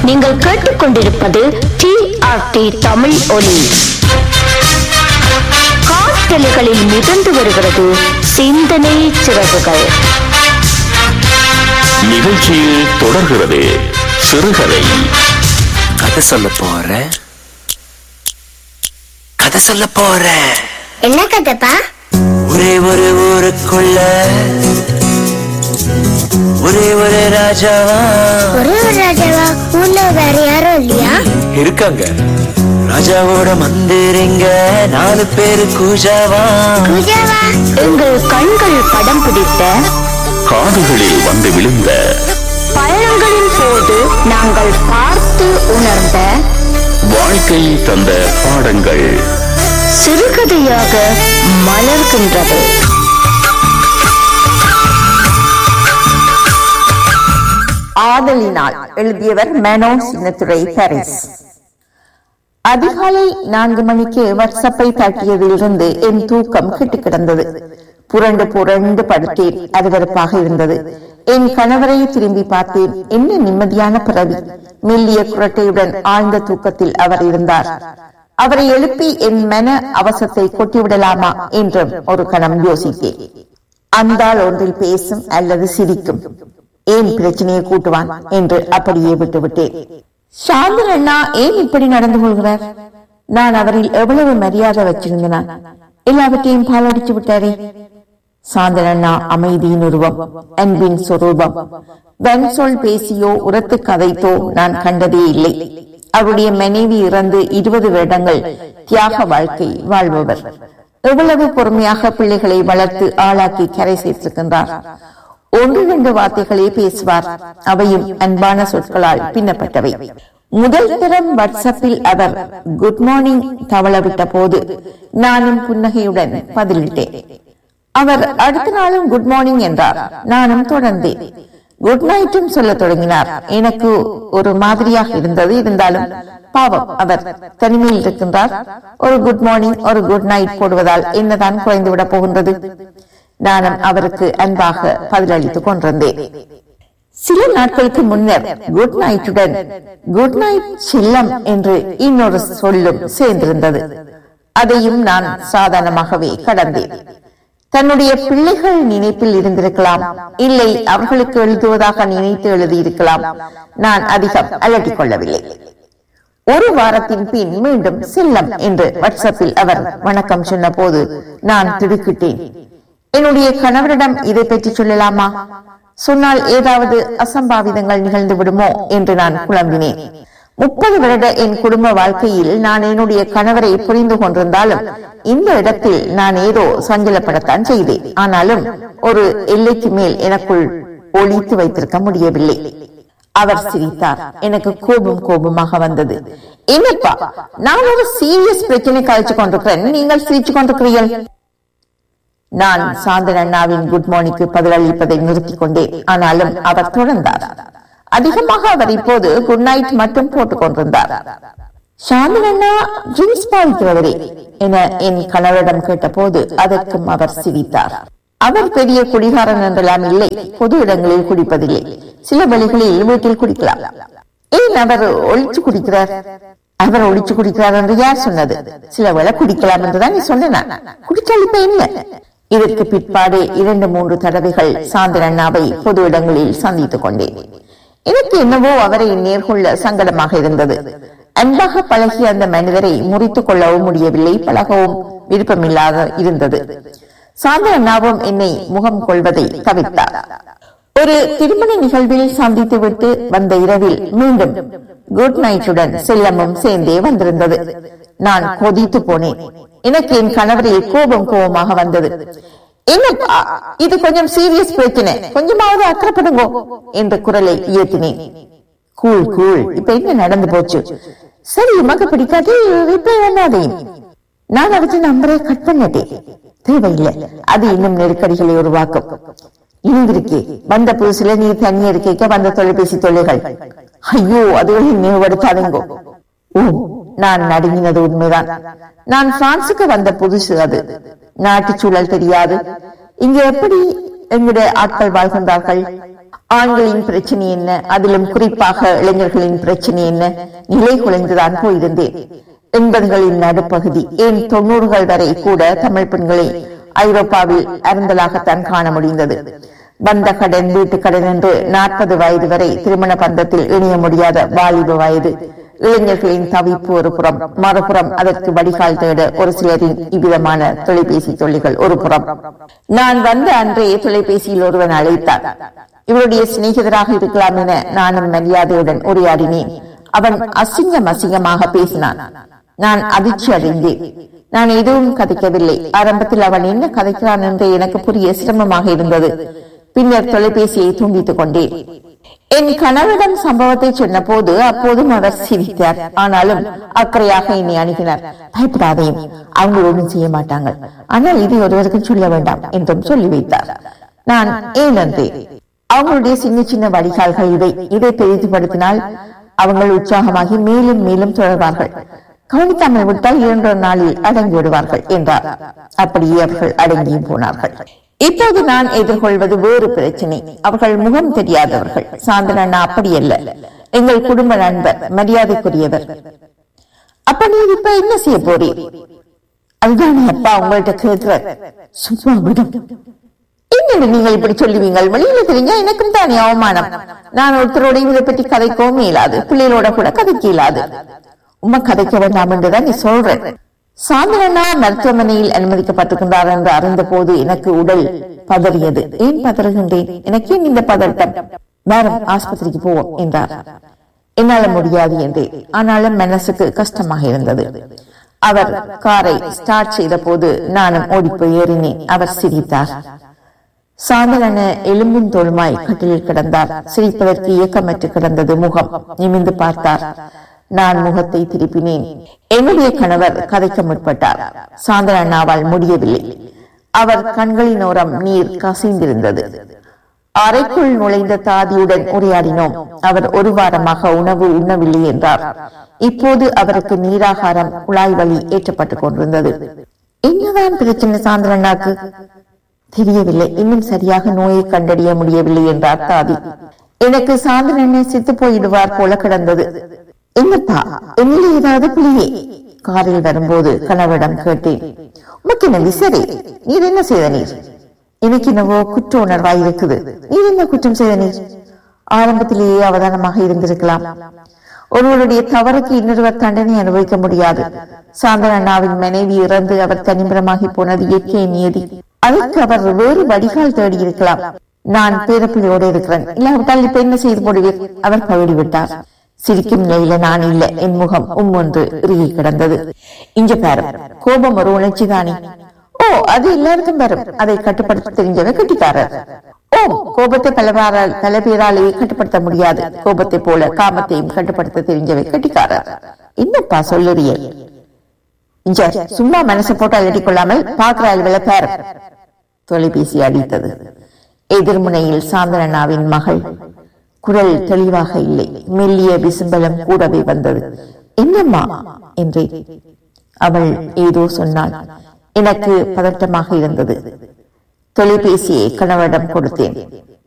நீங்கள் கேட்டுக்கொண்டிருப்பது D R D Tamil ஒலி காற்றலைகளில் மிதந்து வருகிறது சிந்தனை சிறகுகள் நிகழ்ச்சியில் தொடர்கிறது சிறுகதை கதை சொல்ல போறேன் கதை சொல்ல போறேன் என்ன கதைப்பா ஒரே ஒரு ஊருக்குள்ள ஒரே ஒரு ராஜாவா ஒரே ஒரு ராஜாவா ஊர்ல வேற யாரும் இல்லையா இருக்காங்க ராஜாவோட மந்திரிங்க நாலு பேரு கூஜாவா பூஜாவா எங்கள் கண்கள் படம் பிடித்த காதுகளில் வந்து விழுந்த பயணங்களின் போது நாங்கள் பார்த்து உணர்ந்த வாழ்க்கை தந்த பாடங்கள் சிறுகதையாக மலர்கின்றது ஆதலினால் எழுதியவர் மெனோ சின்னத்துறை பாரிஸ் அதிகாலை நான்கு மணிக்கு வாட்ஸ்அப்பை தட்டியதிலிருந்து என் தூக்கம் கெட்டு கிடந்தது புரண்டு புரண்டு படுத்தேன் அருவருப்பாக இருந்தது என் கணவரை திரும்பி பார்த்தேன் என்ன நிம்மதியான பிறவி மெல்லிய குரட்டையுடன் ஆழ்ந்த தூக்கத்தில் அவர் இருந்தார் அவரை எழுப்பி என் மன அவசத்தை கொட்டிவிடலாமா என்றும் ஒரு கணம் யோசித்தேன் அந்தாள் ஒன்றில் பேசும் அல்லது சிரிக்கும் ஏன் பிரச்சனையை கூட்டுவான் என்று அப்படியே விட்டுவிட்டேன் சாந்தர் அண்ணா ஏன் இப்படி நடந்து கொள்கிறார் நான் அவரில் எவ்வளவு மரியாதை வச்சிருந்தனா எல்லாவற்றையும் பாலடிச்சு விட்டாரே சாந்தர் அண்ணா அமைதியின் உருவம் அன்பின் சொரூபம் வெண் சொல் பேசியோ உரத்து கதைத்தோ நான் கண்டதே இல்லை அவருடைய மனைவி இறந்து இருபது வருடங்கள் தியாக வாழ்க்கை வாழ்பவர் எவ்வளவு பொறுமையாக பிள்ளைகளை வளர்த்து ஆளாக்கி கரை சேர்த்திருக்கின்றார் ஒன்று இரண்டு வார்த்தைகளே பேசுவார் அவையும் அன்பான சொற்களால் பின்னப்பட்டவை முதல் தரம் வாட்ஸ்அப்பில் அவர் குட் மார்னிங் தவளவிட்ட போது நானும் புன்னகையுடன் பதிலிட்டேன் அவர் அடுத்த நாளும் குட் மார்னிங் என்றார் நானும் தொடர்ந்தேன் குட் நைட்டும் சொல்ல தொடங்கினார் எனக்கு ஒரு மாதிரியாக இருந்தது இருந்தாலும் பாவம் அவர் தனிமையில் இருக்கின்றார் ஒரு குட் மார்னிங் ஒரு குட் நைட் போடுவதால் என்னதான் குறைந்து விட போகின்றது நானும் அவருக்கு அன்பாக பதிலளித்துக் கொண்டிருந்தேன் சில நாட்களுக்கு முன்னர் குட் நைட்டுடன் குட் நைட் செல்லம் என்று இன்னொரு சொல்லும் சேர்ந்திருந்தது அதையும் நான் சாதாரணமாகவே கடந்தேன் தன்னுடைய பிள்ளைகள் நினைப்பில் இருந்திருக்கலாம் இல்லை அவர்களுக்கு எழுதுவதாக நினைத்து எழுதியிருக்கலாம் நான் அதிகம் அலட்டிக் கொள்ளவில்லை ஒரு வாரத்தின் பின் மீண்டும் செல்லம் என்று வாட்ஸ்அப்பில் அவர் வணக்கம் சொன்ன போது நான் திடுக்கிட்டேன் என்னுடைய கணவரிடம் இதை பற்றி சொல்லலாமா சொன்னால் ஏதாவது அசம்பாவிதங்கள் நிகழ்ந்து விடுமோ என்று நான் குழம்பினேன் முப்பது வருட என் குடும்ப வாழ்க்கையில் நான் என்னுடைய கணவரை புரிந்து கொண்டிருந்தாலும் இந்த இடத்தில் நான் ஏதோ சஞ்சலப்படத்தான் செய்தேன் ஆனாலும் ஒரு எல்லைக்கு மேல் எனக்குள் ஒழித்து வைத்திருக்க முடியவில்லை அவர் சிரித்தார் எனக்கு கோபம் கோபமாக வந்தது என்னப்பா நான் ஒரு சீரியஸ் பிரச்சனை கழிச்சு கொண்டிருக்கிறேன் நீங்கள் சிரிச்சு கொண்டிருக்கிறீர்கள் நான் சாந்தன் அண்ணாவின் குட் மார்னிங்க்கு பதிலளிப்பதை நிறுத்திக் கொண்டேன் ஆனாலும் அவர் தொடர்ந்தார் அதிகமாக அவர் இப்போது குட் நைட் மட்டும் போட்டுக் கொண்டிருந்தார் சாந்தன் அண்ணா ட்ரிங்க்ஸ் பாவிக்கிறவரே என என் கணவரிடம் கேட்டபோது அதற்கும் அவர் சிரித்தார் அவர் பெரிய குடிகாரன் என்றெல்லாம் இல்லை பொது இடங்களில் குடிப்பதில்லை சில வழிகளில் வீட்டில் குடிக்கலாம் ஏன் அவர் ஒழிச்சு குடிக்கிறார் அவர் ஒழிச்சு குடிக்கிறார் என்று யார் சொன்னது சில வேளை குடிக்கலாம் என்றுதான் நீ சொன்ன குடிச்சால் இப்ப என்ன இதற்கு பிற்பாடு இரண்டு மூன்று தடவைகள் சாந்தன் அண்ணாவை பொது இடங்களில் சந்தித்துக் கொண்டேன் எனக்கு என்னவோ அவரை நேர்கொள்ள சங்கடமாக இருந்தது அன்பாக பழகிய அந்த மனிதரை முறித்துக் கொள்ளவும் முடியவில்லை பழகவும் விருப்பமில்லாத இருந்தது சாந்தன் அண்ணாவும் என்னை முகம் கொள்வதை தவிர்த்தார் ஒரு திருமண நிகழ்வில் சந்தித்துவிட்டு வந்த இரவில் மீண்டும் குட் நைட்டுடன் செல்லமும் சேர்ந்தே வந்திருந்தது நான் கொதித்து போனேன் எனக்கு என் கணவரில் கோபம் கோபமாக வந்தது என்னப்பா இது கொஞ்சம் சீரியஸ் பிரச்சனை கொஞ்சமாவது அக்கறைப்படுங்கோ என்ற குரலை இயற்றினேன் கூல் கூல் இப்ப என்ன நடந்து போச்சு சரி உமக்கு பிடிக்காட்டி ரிப்ளை பண்ணாதேன் நான் அவற்றை நம்பரை கட் பண்ணிட்டேன் தேவையில்லை அது இன்னும் நெருக்கடிகளை உருவாக்கும் இருந்திருக்கே வந்த புதுசுல நீ தனியா இருக்க வந்த தொலைபேசி தொல்லைகள் ஐயோ அதுகளை நினைவுபடுத்தாதீங்கோ ஓ நான் நடுங்கினது உண்மைதான் நான் பிரான்சுக்கு வந்த புதுசு அது நாட்டு சூழல் தெரியாது இங்க எப்படி எங்களுடைய ஆட்கள் வாழ்கின்றார்கள் ஆண்களின் பிரச்சனை என்ன அதிலும் குறிப்பாக இளைஞர்களின் பிரச்சனை என்ன நிலை குலைந்துதான் போயிருந்தேன் எண்பதுகளின் நடுப்பகுதி ஏன் தொண்ணூறுகள் வரை கூட தமிழ் பெண்களை ஐரோப்பாவில் அருந்தலாகத்தான் காண முடிந்தது வந்த கடன் வீட்டு கடன் என்று நாற்பது வயது வரை திருமண பந்தத்தில் இணைய முடியாத வாலிப வயது இளைஞர்களின் தவிப்பு ஒரு புறம் மறுபுறம் அதற்கு வடிகால் தேட ஒரு சிலரின் இவ்விதமான தொலைபேசி தொல்லிகள் ஒரு புறம் நான் வந்த அன்றே தொலைபேசியில் ஒருவன் அழைத்தான் இவருடைய சிநேகிதராக இருக்கலாம் என நானும் மரியாதையுடன் உரையாடினேன் அவன் அசிங்கம் அசிங்கமாக பேசினான் நான் அதிர்ச்சி அடைந்தேன் நான் எதுவும் கதைக்கவில்லை ஆரம்பத்தில் அவன் என்ன கதைக்கிறான் என்று எனக்கு புரிய சிரமமாக இருந்தது பின்னர் தொலைபேசியை துண்டித்துக் கொண்டேன் என் கணவரிடம் சம்பவத்தை சொன்னபோது அப்போதும் அவர் சிரித்தார் ஆனாலும் அக்கறையாக என்னை அணுகினார் பயப்படாதையும் அவங்க ஒன்றும் செய்ய மாட்டாங்க ஆனால் இதை ஒருவருக்கு சொல்ல வேண்டாம் என்றும் சொல்லி வைத்தார் நான் ஏன் என்றேன் அவங்களுடைய சின்ன சின்ன வடிகால்கள் இதை இதை பெரிதுபடுத்தினால் அவங்கள் உற்சாகமாகி மேலும் மேலும் தொடர்வார்கள் கவனிக்காமல் விட்டால் இரண்டு நாளில் அடங்கி விடுவார்கள் என்றார் அப்படியே அவர்கள் அடங்கியும் போனார்கள் இப்போது நான் எதிர்கொள்வது வேறு பிரச்சனை அவர்கள் முகம் தெரியாதவர்கள் சாந்தனா அப்படி அல்ல எங்கள் குடும்ப நண்பர் மரியாதைக்குரியவர் அப்ப நீ இப்ப என்ன செய்ய போறீர் அதுதான் அப்பா உங்கள்ட்ட கேட்கிற சும்மா விடும் என்னங்க நீங்கள் இப்படி சொல்லுவீங்கள் வெளியில தெரிஞ்சா எனக்கும் தானே அவமானம் நான் ஒருத்தரோட இதை பற்றி கதைக்கவும் இயலாது பிள்ளைகளோட கூட கதைக்க இயலாது உம்மா கதைக்க வேண்டாம் என்றுதான் நீ சொல்ற சாந்தனா மருத்துவமனையில் அனுமதிக்கப்பட்டிருக்கின்றார் என்று அறிந்த போது எனக்கு உடல் பதறியது ஏன் பதறுகின்றேன் எனக்கு ஏன் இந்த பதட்டம் மேடம் ஆஸ்பத்திரிக்கு போவோம் என்றார் என்னால முடியாது என்றேன் ஆனாலும் மனசுக்கு கஷ்டமாக இருந்தது அவர் காரை ஸ்டார்ட் செய்த போது நானும் ஓடிப்போய் ஏறினேன் அவர் சிரித்தார் சாந்தலன எலும்பும் தோளுமாய் கட்டிலில் கிடந்தார் சிரிப்பதற்கு இயக்கமற்று கிடந்தது முகம் நிமிந்து பார்த்தார் நான் முகத்தை திருப்பினேன் என்னுடைய கணவர் கதைக்க முற்பட்டார் சாந்தலண்ணாவால் முடியவில்லை அவர் கண்களின் ஓரம் நீர் கசிந்திருந்தது அறைக்குள் நுழைந்த தாதியுடன் உரையாடினோம் அவர் ஒரு வாரமாக உணவு உண்ணவில்லை என்றார் இப்போது அவருக்கு நீராகாரம் குழாய் வழி ஏற்றப்பட்டுக் கொண்டிருந்தது என்னதான் பிரச்சனை சாந்தலண்ணாக்கு தெரியவில்லை இன்னும் சரியாக நோயை கண்டறிய முடியவில்லை என்றார் தாதி எனக்கு சாந்தனனை செத்து போயிடுவார் போல கிடந்தது என்னப்பா என்னில் ஏதாவது பிள்ளையே காரில் வரும்போது கணவரிடம் கேட்டேன் உமக்கு என்ன விசரி நீர் என்ன செய்த நீர் எனக்கு என்னவோ குற்ற உணர்வாய் இருக்குது நீர் என்ன குற்றம் செய்த நீர் ஆரம்பத்திலேயே அவதானமாக இருந்திருக்கலாம் ஒருவருடைய தவறுக்கு இன்னொருவர் தண்டனை அனுபவிக்க முடியாது சாந்தனண்ணாவின் மனைவி இறந்து அவர் தனிமரமாகி போனது இயற்கை நியதி அதற்கு அவர் வேறு வடிகால் தேடி இருக்கலாம் நான் பேரப்பிள்ளையோடு இருக்கிறேன் இல்லாவிட்டால் இப்ப என்ன செய்து போடுவீர் அவர் பகுடி விட்டார் சிரிக்கும் நிலையில நான் இல்ல என் முகம் உம் ஒன்று இறுகி கிடந்தது இங்க பாரு கோபம் ஒரு உணர்ச்சி தானே ஓ அது எல்லாருக்கும் வரும் அதை கட்டுப்படுத்த தெரிஞ்சவர் கட்டிக்காரர் ஓம் கோபத்தை பல பேரால் பல பேராலேயே கட்டுப்படுத்த முடியாது கோபத்தை போல காமத்தையும் கட்டுப்படுத்த தெரிஞ்சவை கட்டிக்காரர் என்னப்பா சொல்லுறிய இங்க சும்மா மனசை போட்டு அலட்டி கொள்ளாமல் பாக்குற அலுவல பேர் தொலைபேசி அடித்தது எதிர்முனையில் சாந்தனண்ணாவின் மகள் குரல் தெளிவாக இல்லை மெல்லிய விசும்பலம் கூடவே வந்தது என்னம்மா என்றேன் அவள் ஏதோ சொன்னாள் எனக்கு பதட்டமாக இருந்தது தொலைபேசியை கணவரிடம் கொடுத்தேன்